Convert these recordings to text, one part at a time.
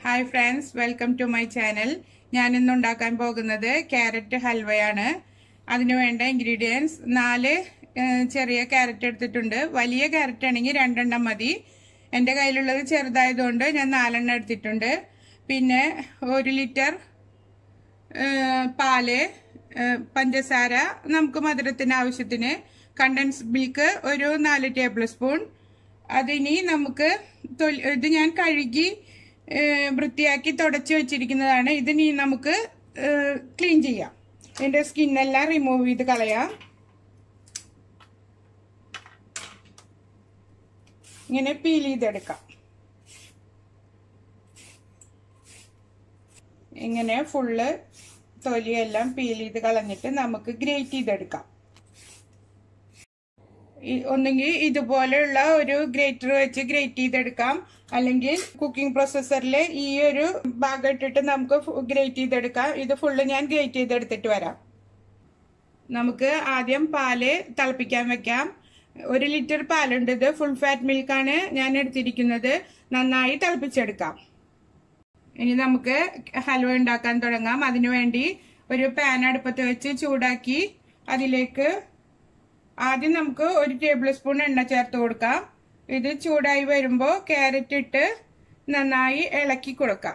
hi friends welcome to my channel ഞാൻ ഇന്ന് ഉണ്ടാക്കാൻ പോകുന്നത് ക്യാരറ്റ് ഹൽവയാണ് അതിനു വേണ്ട ഇൻഗ്രീഡിയൻസ് നാല് ഏഹ്, ചെറിയ ക്യാരറ്റ് എടുത്തിട്ടുണ്ട് വലിയ ക്യാരറ്റ് ആണെങ്കിൽ രണ്ടെണ്ണം മതി എൻ്റെ കയ്യിലുള്ളത് ചെറുതായതുകൊണ്ട് ഞാൻ നാലെണ്ണം എടുത്തിട്ടുണ്ട് പിന്നെ ഒരു ലിറ്റർ ഏഹ്, പാല് ഏഹ്, പഞ്ചസാര നമുക്ക് മധുരത്തിന് ആവശ്യത്തിന് കണ്ടൻസ് മിൽക്ക് ഒരു നാല് ടേബിൾ സ്പൂൺ അതിനി നമുക്ക് തൊലി- ഇത് ഞാൻ കഴുകി ഏഹ്, വൃത്തിയാക്കി തുടച്ച് വെച്ചിരിക്കുന്നതാണ് ഇതിനി നമുക്ക് ക്ലീൻ ചെയ്യാം ഇതിൻ്റെ സ്കിന്നെല്ലാം റിമൂവ് ചെയ്ത് കളയാം ഇങ്ങനെ പീൽ ചെയ്തെടുക്കാം ഇങ്ങനെ ഫുള്ള് തൊലിയെല്ലാം പീൽ ചെയ്ത് കളഞ്ഞിട്ട് നമുക്ക് ഗ്രേറ്റ് ചെയ്തെടുക്കാം ഈ- ഒന്നുകിൽ ഇതുപോലെയുള്ള ഒരു ഗ്രേറ്റർ വെച്ച് ഗ്രേറ്റ് ചെയ്തെടുക്കാം അല്ലെങ്കിൽ കുക്കിംഗ് പ്രോസസ്സറിൽ ഈ ഒരു ഭാഗം ഇട്ടിട്ട് നമുക്ക് ഗ്രേറ്റ് ചെയ്തെടുക്കാം ഇത് ഫുള്ള് ഞാൻ ഗ്രേറ്റ് ചെയ്തെടുത്തിട്ട് വരാം നമുക്ക് ആദ്യം പാല് തിളപ്പിക്കാൻ വെക്കാം ഒരു ലിറ്റർ പാലുണ്ട് ഇത് ഫുൾ ഫാറ്റ് മിൽക്കാണ് ഞാൻ എടുത്തിരിക്കുന്നത് നന്നായി തിളപ്പിച്ചെടുക്കാം ഇനി നമുക്ക് ഹൽവ ഉണ്ടാക്കാൻ തുടങ്ങാം അതിനുവേണ്ടി ഒരു പാൻ അടുപ്പത്ത് വെച്ച് ചൂടാക്കി അതിലേക്ക് ആദ്യം നമുക്ക് ഒരു ടേബിൾ സ്പൂൺ എണ്ണ ചേർത്ത് കൊടുക്കാം ഇത് ചൂടായി വരുമ്പോൾ ക്യാരറ്റ് ഇട്ട് നന്നായി ഇളക്കി കൊടുക്കാം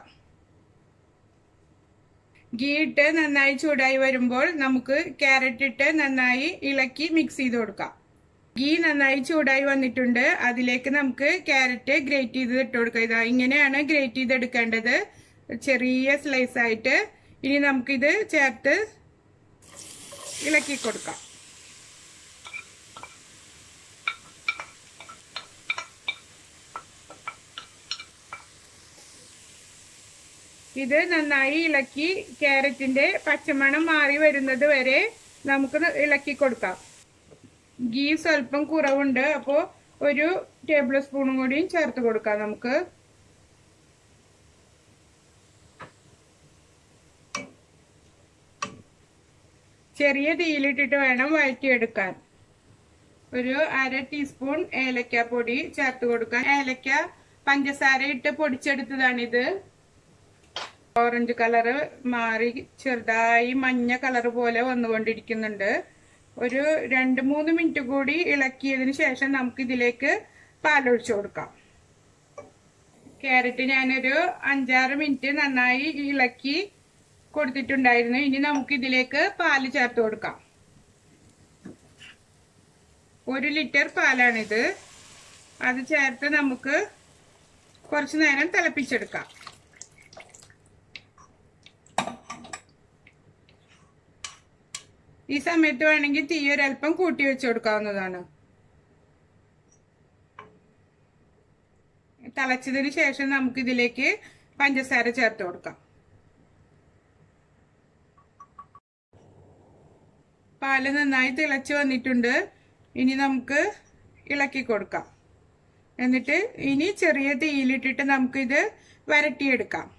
ഗീ ഇട്ട് നന്നായി ചൂടായി വരുമ്പോൾ നമുക്ക് ക്യാരറ്റ് ഇട്ട് നന്നായി ഇളക്കി മിക്സ് ചെയ്ത് കൊടുക്കാം ഗീ നന്നായി ചൂടായി വന്നിട്ടുണ്ട് അതിലേക്ക് നമുക്ക് ക്യാരറ്റ് ഗ്രേറ്റ് ചെയ്ത് ഇട്ട് കൊടുക്കുക ഇതാ ഇങ്ങനെയാണ് ഗ്രേറ്റ് ചെയ്ത് എടുക്കേണ്ടത് ചെറിയ സ്ലൈസ് ആയിട്ട് ഇനി നമുക്കിത് ചേർത്ത് ഇളക്കി കൊടുക്കാം ഇത് നന്നായി ഇളക്കി ക്യാരറ്റിന്റെ പച്ചമണം മാറി വരുന്നത് വരെ നമുക്ക് ഇളക്കി കൊടുക്കാം ഗീ സ്വല്പം കുറവുണ്ട് അപ്പോൾ ഒരു ടേബിൾ സ്പൂണും കൂടിയും ചേർത്ത് കൊടുക്കാം നമുക്ക് ചെറിയ തീയിലിട്ടിട്ട് വേണം വഴറ്റിയെടുക്കാൻ ഒരു അര ടീസ്പൂൺ ഏലക്ക പൊടി ചേർത്ത് കൊടുക്കാൻ ഏലക്ക പഞ്ചസാര ഇട്ട് പൊടിച്ചെടുത്തതാണിത് ഓറഞ്ച് കളറ് മാറി ചെറുതായി മഞ്ഞ കളറ് പോലെ വന്നുകൊണ്ടിരിക്കുന്നുണ്ട് ഒരു രണ്ട് മൂന്ന് മിനിറ്റ് കൂടി ഇളക്കിയതിന് ശേഷം നമുക്ക് ഇതിലേക്ക് പാലൊഴിച്ചു കൊടുക്കാം ക്യാരറ്റ് ഞാനൊരു അഞ്ചാറ് മിനിറ്റ് നന്നായി ഇളക്കി കൊടുത്തിട്ടുണ്ടായിരുന്നു ഇനി നമുക്ക് ഇതിലേക്ക് പാല് ചേർത്ത് കൊടുക്കാം ഒരു ലിറ്റർ പാലാണിത് അത് ചേർത്ത് നമുക്ക് കുറച്ചു നേരം തിളപ്പിച്ചെടുക്കാം ഈ സമയത്ത് വേണമെങ്കിൽ തീ ഒരല്പം കൂട്ടി വെച്ച് കൊടുക്കാവുന്നതാണ് തിളച്ചതിന് ശേഷം നമുക്ക് ഇതിലേക്ക് പഞ്ചസാര ചേർത്ത് കൊടുക്കാം പാല് നന്നായി തിളച്ച് വന്നിട്ടുണ്ട് ഇനി നമുക്ക് ഇളക്കി കൊടുക്കാം എന്നിട്ട് ഇനി ചെറിയ തീയിലിട്ടിട്ട് നമുക്കിത് വരട്ടിയെടുക്കാം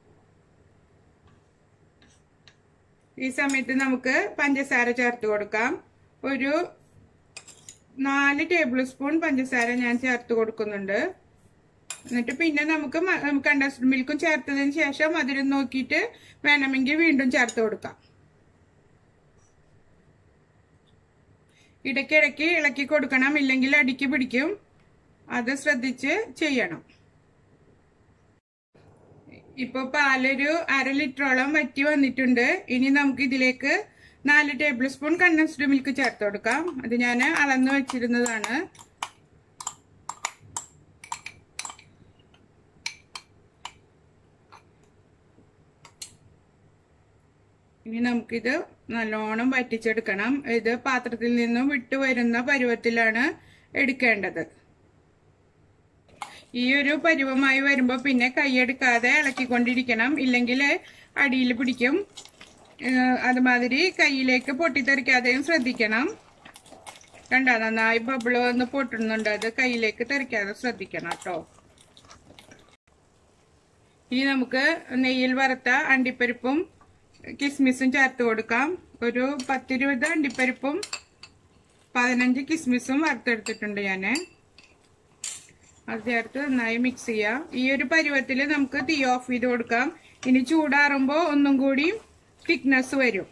ഈ സമയത്ത് നമുക്ക് പഞ്ചസാര ചേർത്ത് കൊടുക്കാം ഒരു നാല് ടേബിൾ സ്പൂൺ പഞ്ചസാര ഞാൻ ചേർത്ത് കൊടുക്കുന്നുണ്ട് എന്നിട്ട് പിന്നെ നമുക്ക് കണ്ടൻസ്ഡ് മിൽക്കും ചേർത്തതിന് ശേഷം മധുരം നോക്കിയിട്ട് വേണമെങ്കിൽ വീണ്ടും ചേർത്ത് കൊടുക്കാം ഇടയ്ക്കിടയ്ക്ക് ഇളക്കി കൊടുക്കണം ഇല്ലെങ്കിൽ അടിക്ക് പിടിക്കും അത് ശ്രദ്ധിച്ച് ചെയ്യണം ഇപ്പൊ പാലൊരു അര ലിറ്ററോളം വറ്റി വന്നിട്ടുണ്ട് ഇനി നമുക്ക് ഇതിലേക്ക് നാല് ടേബിൾ സ്പൂൺ കണ്ടൻസ്ഡ് മിൽക്ക് ചേർത്ത് കൊടുക്കാം അത് ഞാൻ അളന്ന് വെച്ചിരുന്നതാണ് ഇനി നമുക്കിത് നല്ലോണം വറ്റിച്ചെടുക്കണം ഇത് പാത്രത്തിൽ നിന്നും വിട്ടു വരുന്ന പരുവത്തിലാണ് എടുക്കേണ്ടത് ഈ ഒരു പരുവമായി വരുമ്പോൾ പിന്നെ കൈയെടുക്കാതെ ഇളക്കിക്കൊണ്ടിരിക്കണം ഇല്ലെങ്കിൽ അടിയിൽ പിടിക്കും ഏഹ് അതുമാതിരി കയ്യിലേക്ക് പൊട്ടിത്തെറിക്കാതെയും ശ്രദ്ധിക്കണം കണ്ട നന്നായി ബബിള് വന്ന് പൊട്ടുന്നുണ്ട് അത് കയ്യിലേക്ക് തെറിക്കാതെ ശ്രദ്ധിക്കണം കേട്ടോ ഇനി നമുക്ക് നെയ്യിൽ വറുത്ത അണ്ടിപ്പരിപ്പും കിസ്മിസും ചേർത്ത് കൊടുക്കാം ഒരു പത്തിരുപത് അണ്ടിപ്പരിപ്പും പതിനഞ്ച് കിസ്മിസും വറുത്തെടുത്തിട്ടുണ്ട് ഞാൻ അത് ചേർത്ത് നന്നായി മിക്സ് ചെയ്യാം ഈ ഒരു പരുവത്തിൽ നമുക്ക് തീ ഓഫ് ചെയ്ത് കൊടുക്കാം ഇനി ചൂടാറുമ്പോൾ ഒന്നും കൂടി തിക്നെസ് വരും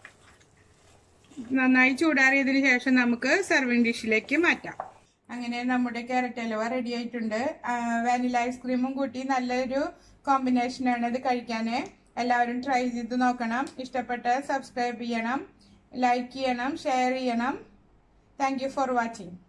നന്നായി ചൂടാറിയതിനു ശേഷം നമുക്ക് സെർവിങ് ഡിഷിലേക്ക് മാറ്റാം അങ്ങനെ നമ്മുടെ ക്യാരറ്റ് ഹലുവ റെഡി ആയിട്ടുണ്ട് വാനില ഐസ്ക്രീമും കൂട്ടി നല്ലൊരു കോമ്പിനേഷനാണ് ഇത് കഴിക്കാൻ എല്ലാവരും ട്രൈ ചെയ്ത് നോക്കണം ഇഷ്ടപ്പെട്ട സബ്സ്ക്രൈബ് ചെയ്യണം ലൈക്ക് ചെയ്യണം ഷെയർ ചെയ്യണം താങ്ക് യു ഫോർ വാച്ചിങ്